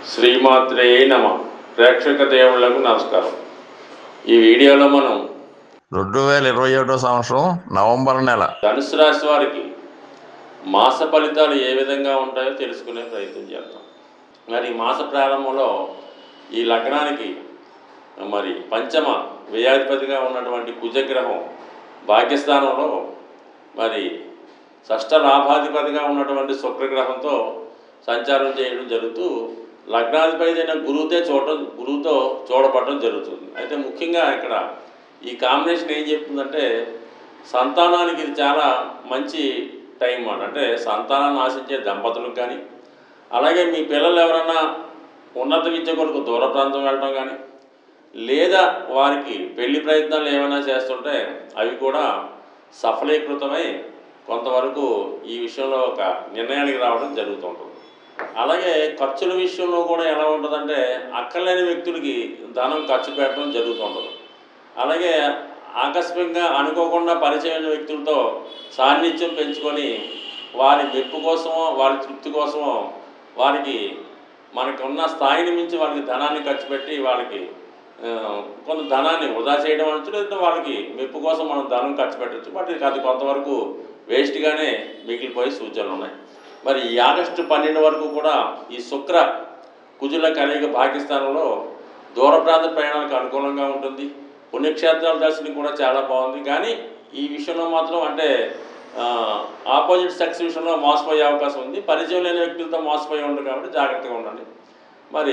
శ్రీమాత్రే నమ ప్రేక్షక దేవుళ్లకు నమస్కారం ఈ వీడియోలో మనం రెండు వేల ఇరవై ఒకటో సంవత్సరం నవంబర్ నెల ధనుసు రాశి వారికి మాస ఫలితాలు ఏ విధంగా ఉంటాయో తెలుసుకునే ప్రయత్నం చేద్దాం మరి ఈ మాస ప్రారంభంలో ఈ లగ్నానికి మరి పంచమ వ్యయాధిపతిగా ఉన్నటువంటి కుజగ్రహం భాగ్యస్థానంలో మరి షష్ట లాభాధిపతిగా ఉన్నటువంటి శుక్రగ్రహంతో సంచారం చేయడం జరుగుతూ లగ్నాధిపతి అయిన గురువుతే చూడటం గురువుతో చూడబడటం జరుగుతుంది అయితే ముఖ్యంగా ఇక్కడ ఈ కాంబినేషన్ ఏం చెప్తుందంటే సంతానానికి ఇది చాలా మంచి టైం అన్నమాట అంటే సంతానాన్ని ఆశించే దంపతులకు కానీ అలాగే మీ పిల్లలు ఎవరన్నా ఉన్నత విద్య కొరకు దూర ప్రాంతం వెళ్ళడం కానీ లేదా వారికి పెళ్లి ప్రయత్నాలు ఏమైనా చేస్తుంటే అవి కూడా సఫలీకృతమై కొంతవరకు ఈ విషయంలో ఒక నిర్ణయానికి రావడం జరుగుతుంటుంది అలాగే ఖర్చుల విషయంలో కూడా ఎలా ఉంటుందంటే అక్కర్లేని వ్యక్తులకి ధనం ఖర్చు పెట్టడం జరుగుతుంటుంది అలాగే ఆకస్మికంగా అనుకోకుండా పరిచయమైన వ్యక్తులతో సాన్నిధ్యం పెంచుకొని వారి మెప్పు కోసమో వారి తృప్తి కోసమో వారికి మనకు ఉన్న స్థాయిని మించి వాళ్ళకి ధనాన్ని ఖర్చు పెట్టి వాళ్ళకి ఆ, కొంత ధనాన్ని వృధా చేయడం అనొచ్చు లేదంటే వాళ్ళకి మెప్పు కోసం మనం ధనం ఖర్చు పెట్టచ్చు బట్ ఇది అది కొంతవరకు వేస్ట్గానే మిగిలిపోయే సూచనలు ఉన్నాయి మరి ఈ ఆగస్టు పన్నెండు వరకు కూడా ఈ శుక్ర కుజుల కలయిక పాకిస్తాన్లో దూర ప్రాంత ప్రయాణాలకు అనుకూలంగా ఉంటుంది పుణ్యక్షేత్రాల దర్శనం కూడా చాలా బాగుంది కానీ ఈ విషయంలో మాత్రం అంటే ఆపోజిట్ సెక్స్ విషయంలో మోసపోయే అవకాశం ఉంది పరిచయం లేని వ్యక్తులతో మోసపోయి ఉండదు కాబట్టి జాగ్రత్తగా ఉండండి మరి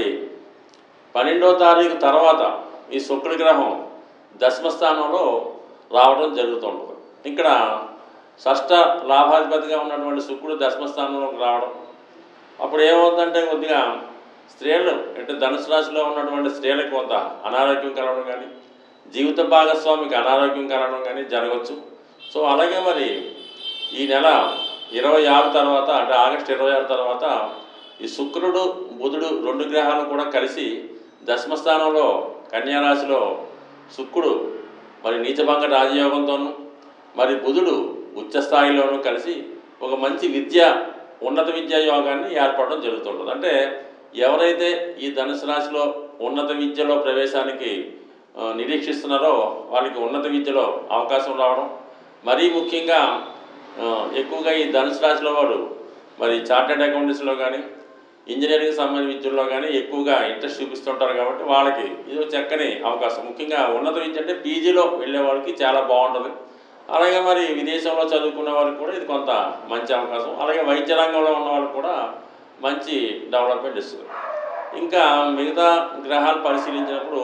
పన్నెండవ తారీఖు తర్వాత ఈ శుక్ర గ్రహం దశమ స్థానంలో రావడం జరుగుతుంటుంది ఇక్కడ షష్ట లాభాధిపతిగా ఉన్నటువంటి శుక్రుడు దశమ స్థానంలోకి రావడం అప్పుడు ఏమవుతుందంటే కొద్దిగా స్త్రీలు అంటే ధనుసు రాశిలో ఉన్నటువంటి స్త్రీలకు కొంత అనారోగ్యం కలగడం కానీ జీవిత భాగస్వామికి అనారోగ్యం కలగడం కానీ జరగవచ్చు సో అలాగే మరి ఈ నెల ఇరవై ఆరు తర్వాత అంటే ఆగస్టు ఇరవై ఆరు తర్వాత ఈ శుక్రుడు బుధుడు రెండు గ్రహాలు కూడా కలిసి దశమ స్థానంలో కన్యారాశిలో శుక్రుడు మరి నీచభంగ రాజయోగంతోనూ మరి బుధుడు ఉచ్చ స్థాయిలోనూ కలిసి ఒక మంచి విద్య ఉన్నత విద్యా యోగాన్ని ఏర్పడడం జరుగుతుంటుంది అంటే ఎవరైతే ఈ ధనుసు రాశిలో ఉన్నత విద్యలో ప్రవేశానికి ఆ, నిరీక్షిస్తున్నారో వాళ్ళకి ఉన్నత విద్యలో అవకాశం రావడం మరీ ముఖ్యంగా ఆ, ఎక్కువగా ఈ ధనుసు రాశిలో వాడు మరి చార్టెడ్ అకౌంటెన్సీలో కానీ ఇంజనీరింగ్ సంబంధించిన విద్యల్లో కానీ ఎక్కువగా ఇంట్రెస్ట్ చూపిస్తుంటారు కాబట్టి వాళ్ళకి ఇది ఒక చక్కని అవకాశం ముఖ్యంగా ఉన్నత విద్య అంటే పీజీలో వెళ్ళే వాళ్ళకి చాలా బాగుంటుంది అలాగే మరి విదేశంలో చదువుకునే వారికి కూడా ఇది కొంత మంచి అవకాశం అలాగే వైద్య రంగంలో ఉన్న వాళ్ళకి కూడా మంచి డెవలప్మెంట్ ఇస్తుంది ఇంకా మిగతా గ్రహాలు పరిశీలించినప్పుడు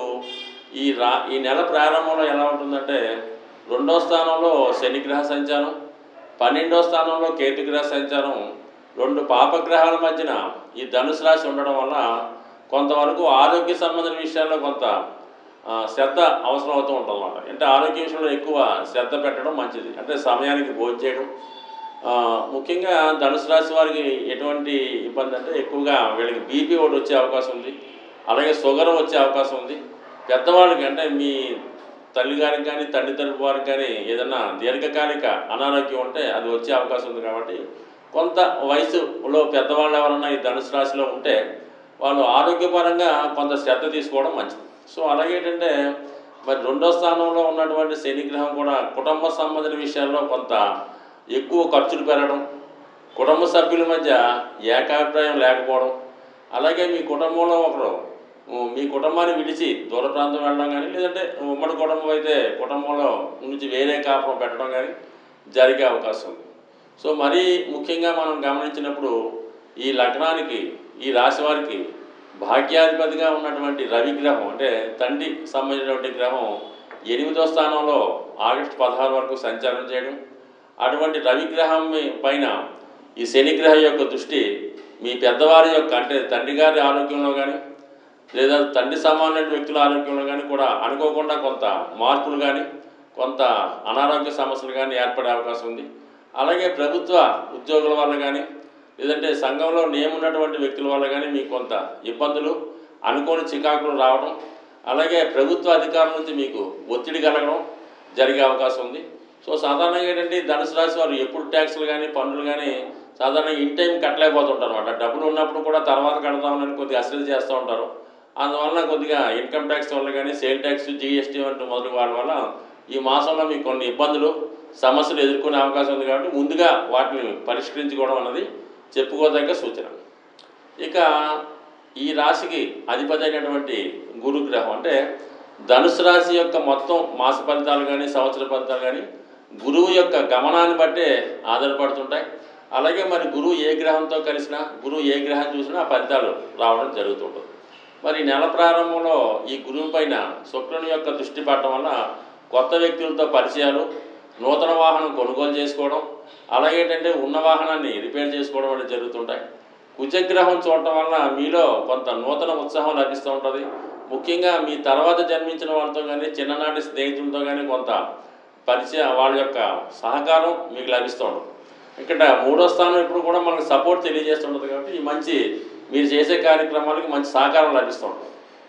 ఈ రా ఈ నెల ప్రారంభంలో ఎలా ఉంటుందంటే రెండో స్థానంలో శని గ్రహ సంచారం పన్నెండో స్థానంలో కేతు గ్రహ సంచారం రెండు పాపగ్రహాల మధ్యన ఈ ధనుసు రాశి ఉండడం వల్ల కొంతవరకు ఆరోగ్య సంబంధించిన విషయాల్లో కొంత ఆ, శ్రద్ధ అవసరం అవుతూ ఉంటుంది అన్నమాట అంటే ఆరోగ్య విషయంలో ఎక్కువ శ్రద్ధ పెట్టడం మంచిది అంటే సమయానికి భోజనం చేయడం ఆ, ముఖ్యంగా ధనుసు రాశి వారికి ఎటువంటి ఇబ్బంది అంటే ఎక్కువగా వీళ్ళకి బీపీ ఒకటి వచ్చే అవకాశం ఉంది అలాగే షుగర్ వచ్చే అవకాశం ఉంది పెద్దవాళ్ళకి అంటే మీ తల్లి గారికి కానీ తండ్రి తరపు వారికి కానీ ఏదైనా దీర్ఘకాలిక అనారోగ్యం ఉంటే అది వచ్చే అవకాశం ఉంది కాబట్టి కొంత వయసులో పెద్దవాళ్ళు ఎవరన్నా ఈ ధనుసు రాశిలో ఉంటే వాళ్ళు ఆరోగ్యపరంగా కొంత శ్రద్ధ తీసుకోవడం మంచిది సో అలాగే ఏంటంటే మరి రెండో స్థానంలో ఉన్నటువంటి శని గ్రహం కూడా కుటుంబ సంబంధించిన విషయాల్లో కొంత ఎక్కువ ఖర్చులు పెరగడం కుటుంబ సభ్యుల మధ్య ఏకాభిప్రాయం లేకపోవడం అలాగే మీ కుటుంబంలో ఒకరు ఉ, మీ కుటుంబాన్ని విడిచి దూర ప్రాంతం వెళ్ళడం కానీ లేదంటే ఉమ్మడి కుటుంబం అయితే కుటుంబంలో నుంచి వేరే కాపురం పెట్టడం కానీ జరిగే అవకాశం ఉంది సో మరీ ముఖ్యంగా మనం గమనించినప్పుడు ఈ లగ్నానికి ఈ రాశి వారికి భాగ్యాధిపతిగా ఉన్నటువంటి రవి గ్రహం అంటే తండ్రి సంబంధించినటువంటి గ్రహం ఎనిమిదో స్థానంలో ఆగస్టు పదహారు వరకు సంచారం చేయడం అటువంటి రవి గ్రహం మీ- పైన ఈ శని గ్రహం యొక్క దృష్టి మీ పెద్దవారి యొక్క అంటే తండ్రి గారి ఆరోగ్యంలో కానీ లేదా తండ్రి సమానమైన వ్యక్తుల ఆరోగ్యంలో కానీ కూడా అనుకోకుండా కొంత మార్పులు కానీ కొంత అనారోగ్య సమస్యలు కానీ ఏర్పడే అవకాశం ఉంది అలాగే ప్రభుత్వ ఉద్యోగుల వల్ల కానీ లేదంటే సంఘంలో నియమున్నటువంటి వ్యక్తుల వల్ల కానీ మీకు కొంత ఇబ్బందులు అనుకోని చికాకులు రావడం అలాగే ప్రభుత్వ అధికారుల నుంచి మీకు ఒత్తిడి కలగడం జరిగే అవకాశం ఉంది సో సాధారణంగా ఏంటంటే ఈ ధనుసు రాశి వారు ఎప్పుడు ట్యాక్సులు కానీ పన్నులు కానీ సాధారణంగా ఇన్ టైం కట్టలేకపోతుంటారు అనమాట డబ్బులు ఉన్నప్పుడు కూడా తర్వాత కడదామని కొద్దిగా అశ్రద్ధ చేస్తూ ఉంటారు అందువల్ల కొద్దిగా ఇన్కమ్ ట్యాక్స్ వల్ల కానీ సేల్ ట్యాక్స్ జీఎస్టీ వంటి మొదలు వాటి వల్ల ఈ మాసంలో మీకు కొన్ని ఇబ్బందులు సమస్యలు ఎదుర్కొనే అవకాశం ఉంది కాబట్టి ముందుగా వాటిని పరిష్కరించుకోవడం అన్నది చెప్పుకోదగ్గ సూచన ఇక ఈ రాశికి అధిపతి అయినటువంటి గురుగ్రహం అంటే ధనుసు రాశి యొక్క మొత్తం మాస ఫలితాలు కానీ సంవత్సర ఫలితాలు కానీ గురువు యొక్క గమనాన్ని బట్టే ఆధారపడుతుంటాయి అలాగే మరి గురువు ఏ గ్రహంతో కలిసినా గురువు ఏ గ్రహం చూసినా ఆ ఫలితాలు రావడం జరుగుతుంటుంది మరి ఈ నెల ప్రారంభంలో ఈ గురువు పైన శుక్రుని యొక్క దృష్టి పడటం వల్ల కొత్త వ్యక్తులతో పరిచయాలు నూతన వాహనం కొనుగోలు చేసుకోవడం అలాగే ఏంటంటే ఉన్న వాహనాన్ని రిపేర్ చేసుకోవడం అనేది జరుగుతుంటాయి కుజగ్రహం చూడటం వల్ల మీలో కొంత నూతన ఉత్సాహం లభిస్తూ ఉంటుంది ముఖ్యంగా మీ తర్వాత జన్మించిన వాళ్ళతో కానీ చిన్ననాటి స్నేహితులతో కానీ కొంత పరిచయ వాళ్ళ యొక్క సహకారం మీకు లభిస్తూ ఉంటుంది ఇక్కడ మూడో స్థానం ఇప్పుడు కూడా మనకు సపోర్ట్ తెలియజేస్తుంటుంది కాబట్టి ఈ మంచి మీరు చేసే కార్యక్రమాలకి మంచి సహకారం లభిస్తూ ఉంటుంది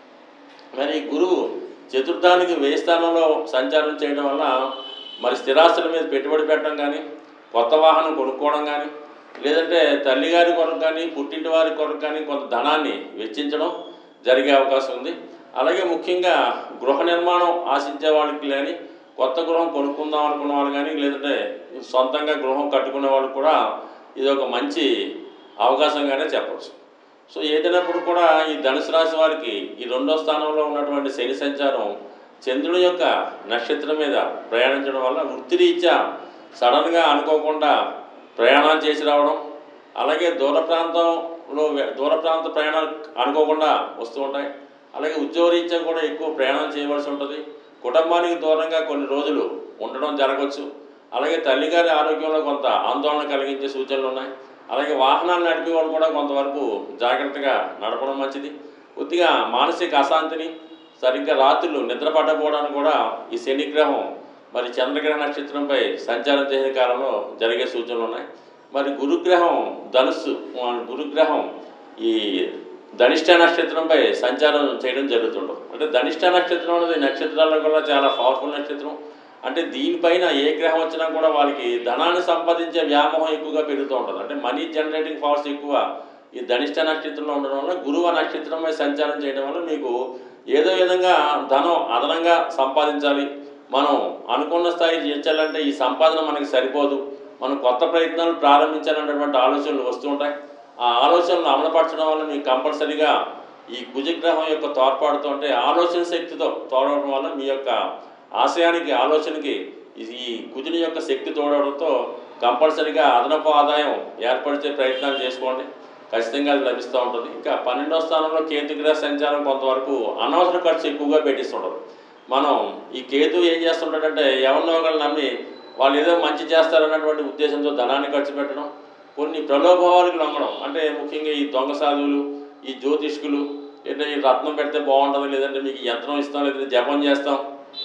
మరి గురువు చతుర్థానికి వ్యయ స్థానంలో సంచారం చేయడం వల్ల మరి స్థిరాస్తుల మీద పెట్టుబడి పెట్టడం కానీ కొత్త వాహనం కొనుక్కోవడం కానీ లేదంటే తల్లిగారి కొరకు కానీ పుట్టింటి వారి కొరకు కానీ కొంత ధనాన్ని వెచ్చించడం జరిగే అవకాశం ఉంది అలాగే ముఖ్యంగా గృహ నిర్మాణం ఆశించే వాళ్ళకి కానీ కొత్త గృహం కొనుక్కుందాం అనుకున్న వాళ్ళు కానీ లేదంటే సొంతంగా గృహం కట్టుకునే వాళ్ళు కూడా ఇది ఒక మంచి అవకాశంగానే చెప్పవచ్చు సో ఏదైనప్పుడు కూడా ఈ ధనుసు రాశి వారికి ఈ రెండో స్థానంలో ఉన్నటువంటి శని సంచారం చంద్రుని యొక్క నక్షత్రం మీద ప్రయాణించడం వల్ల వృత్తిరీత్యా సడన్గా అనుకోకుండా ప్రయాణాలు చేసి రావడం అలాగే దూర ప్రాంతంలో వె- దూర ప్రాంత ప్రయాణాలు అనుకోకుండా వస్తూ ఉంటాయి అలాగే ఉద్యోగరీత్యా కూడా ఎక్కువ ప్రయాణం చేయవలసి ఉంటుంది కుటుంబానికి దూరంగా కొన్ని రోజులు ఉండడం జరగవచ్చు అలాగే తల్లిగారి ఆరోగ్యంలో కొంత ఆందోళన కలిగించే సూచనలు ఉన్నాయి అలాగే వాహనాలు నడిపే వాళ్ళు కూడా కొంతవరకు జాగ్రత్తగా నడపడం మంచిది కొద్దిగా మానసిక అశాంతిని సరిగ్గా రాత్రులు నిద్ర పట్టకపోవడానికి కూడా ఈ శనిగ్రహం మరి చంద్రగ్రహ నక్షత్రంపై సంచారం చేసే కాలంలో జరిగే సూచనలు ఉన్నాయి మరి గురుగ్రహం ధనుస్సు ఆ, గురుగ్రహం ఈ ధనిష్ట నక్షత్రంపై సంచారం చేయడం జరుగుతుంటుంది అంటే ధనిష్ట నక్షత్రం అనేది నక్షత్రాల్లో కూడా చాలా పవర్ఫుల్ నక్షత్రం అంటే దీనిపైన ఏ గ్రహం వచ్చినా కూడా వాళ్ళకి ధనాన్ని సంపాదించే వ్యామోహం ఎక్కువగా పెరుగుతూ ఉంటుంది అంటే మనీ జనరేటింగ్ పవర్స్ ఎక్కువ ఈ ధనిష్ట నక్షత్రంలో ఉండడం వల్ల గురువు ఆ నక్షత్రంపై సంచారం చేయడం వల్ల మీకు ఏదో విధంగా ధనం అదనంగా సంపాదించాలి మనం అనుకున్న స్థాయి చేర్చాలంటే ఈ సంపాదన మనకి సరిపోదు మనం కొత్త ప్రయత్నాలు ప్రారంభించాలన్నటువంటి ఆలోచనలు వస్తూ ఉంటాయి ఆ ఆలోచనలు అమలుపరచడం వల్ల మీకు కంపల్సరీగా ఈ కుజగ్రహం యొక్క తోడ్పాటుతో అంటే ఆలోచన శక్తితో తోడవడం వల్ల మీ యొక్క ఆశయానికి ఆలోచనకి ఇది ఈ కుజుని యొక్క శక్తి తోడవడంతో కంపల్సరీగా అదనపు ఆదాయం ఏర్పరిచే ప్రయత్నాలు చేసుకోండి ఖచ్చితంగా అది లభిస్తూ ఉంటుంది ఇంకా పన్నెండవ స్థానంలో కేతుగ్రహ సంచారం కొంతవరకు అనవసర ఖర్చు ఎక్కువగా పెట్టిస్తుంటారు మనం ఈ కేతు ఏం చేస్తుంటాడంటే ఎవరినో ఒకళ్ళు నమ్మి వాళ్ళు ఏదో మంచి చేస్తారన్నటువంటి ఉద్దేశంతో ధనాన్ని ఖర్చు పెట్టడం కొన్ని ప్రలోభావాలకు లొంగడం అంటే ముఖ్యంగా ఈ దొంగ సాధువులు ఈ జ్యోతిష్కులు ఏంటంటే ఈ రత్నం పెడితే బాగుంటుంది లేదంటే మీకు ఈ యంత్రం ఇస్తాం లేదంటే జపం చేస్తాం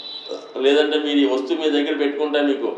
లేదంటే మీరు ఈ వస్తువు మీ దగ్గర పెట్టుకుంటే మీకు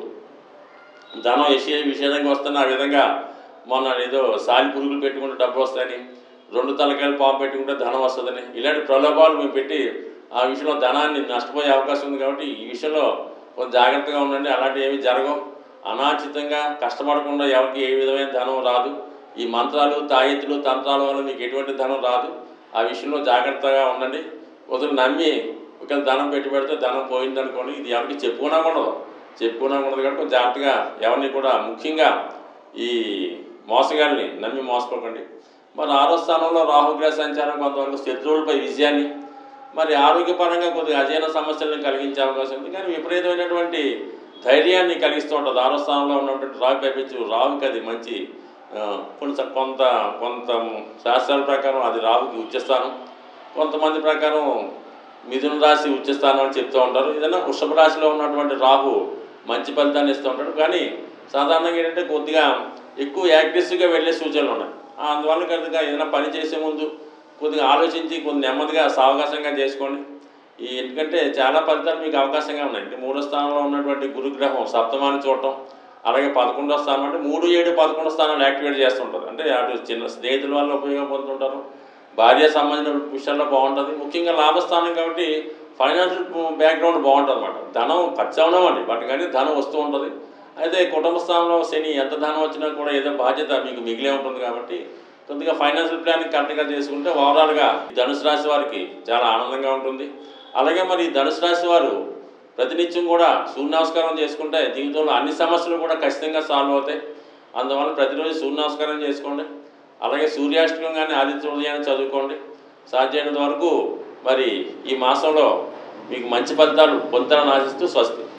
ధనం విషయ విషయంగా వస్తున్న ఆ విధంగా మొన్న ఏదో సాలి పురుగులు పెట్టుకుంటే డబ్బులు వస్తాయని రెండు తలకాయలు పాము పెట్టుకుంటే ధనం వస్తుందని ఇలాంటి ప్రలోభాలు మేము పెట్టి ఆ విషయంలో ధనాన్ని నష్టపోయే అవకాశం ఉంది కాబట్టి ఈ విషయంలో కొంచెం జాగ్రత్తగా ఉండండి అలాంటివి ఏమీ జరగవు అనాచితంగా కష్టపడకుండా ఎవరికి ఏ విధమైన ధనం రాదు ఈ మంత్రాలు తాయెత్తులు తంత్రాల వల్ల మీకు ఎటువంటి ధనం రాదు ఆ విషయంలో జాగ్రత్తగా ఉండండి కొందరు నమ్మి ఒకవేళ ధనం పెట్టి పెడితే ధనం పోయిందనుకోండి ఇది ఎవరికి చెప్పుకున్నా ఉండదు చెప్పుకున్నా ఉండదు కాబట్టి కొంచెం జాగ్రత్తగా ఎవరిని కూడా ముఖ్యంగా ఈ మోసగాల్ని నమ్మి మోసపోకండి మరి ఆరో స్థానంలో రాహుగ్రహ సంచారం కొంతవరకు శత్రువులపై విజయాన్ని మరి ఆరోగ్యపరంగా కొద్దిగా అజీర్ణ సమస్యలను కలిగించే అవకాశం ఉంది కానీ విపరీతమైనటువంటి ధైర్యాన్ని కలిగిస్తూ ఉంటుంది ఆరో స్థానంలో ఉన్నటువంటి రాహు పైపించు రాహుకి అది మంచి ఆ, కొంత కొంత కొంత శాస్త్రాల ప్రకారం అది రాహుకి ఉచ్చస్థానం కొంతమంది ప్రకారం మిథున రాశి ఉచ్చస్థానం అని చెప్తూ ఉంటారు ఏదైనా వృషభ రాశిలో ఉన్నటువంటి రాహు మంచి ఫలితాన్ని ఇస్తూ ఉంటాడు కానీ సాధారణంగా ఏంటంటే కొద్దిగా ఎక్కువ యాక్టివ్స్గా వెళ్ళే సూచనలు ఉన్నాయి ఆ, అందువల్ల కొద్దిగా ఏదైనా పని చేసే ముందు కొద్దిగా ఆలోచించి కొద్ది నెమ్మదిగా సావకాశంగా చేసుకోండి ఈ ఎందుకంటే చాలా ఫలితాలు మీకు అవకాశంగా ఉన్నాయి అంటే మూడో స్థానంలో ఉన్నటువంటి గురుగ్రహం సప్తమాన్ని చూడటం అలాగే పదకొండో స్థానం అంటే మూడు ఏడు పదకొండో స్థానాలు యాక్టివేట్ చేస్తుంటారు అంటే అటు చిన్న స్నేహితుల వల్ల ఉపయోగం పొందుతుంటారు భార్య సంబంధించిన విషయాల్లో బాగుంటుంది ముఖ్యంగా లాభస్థానం కాబట్టి ఫైనాన్షియల్ బ్యాక్గ్రౌండ్ బాగుంటుంది అనమాట ధనం ఖర్చు అవడం అండి బట్ కానీ ధనం వస్తూ ఉంటుంది అయితే కుటుంబ స్థానంలో శని ఎంత ధనం వచ్చినా కూడా ఏదో బాధ్యత మీకు మిగిలే ఉంటుంది కాబట్టి కొద్దిగా ఫైనాన్షియల్ ప్లానింగ్ కరెక్ట్గా చేసుకుంటే ఓవరాల్గా ధనుసు రాశి వారికి చాలా ఆనందంగా ఉంటుంది అలాగే మరి ఈ ధనుసు రాశి వారు ప్రతినిత్యం కూడా సూర్య నమస్కారం చేసుకుంటే జీవితంలో అన్ని సమస్యలు కూడా ఖచ్చితంగా సాల్వ్ అవుతాయి అందువల్ల ప్రతిరోజు సూర్య నమస్కారం చేసుకోండి అలాగే సూర్యాష్టకం కానీ ఆదిత్య ఉదయాన్ని చదువుకోండి సాధ్యమైనంత వరకు మరి ఈ మాసంలో మీకు మంచి ఫలితాలు పొందాలని ఆశిస్తూ స్వస్తి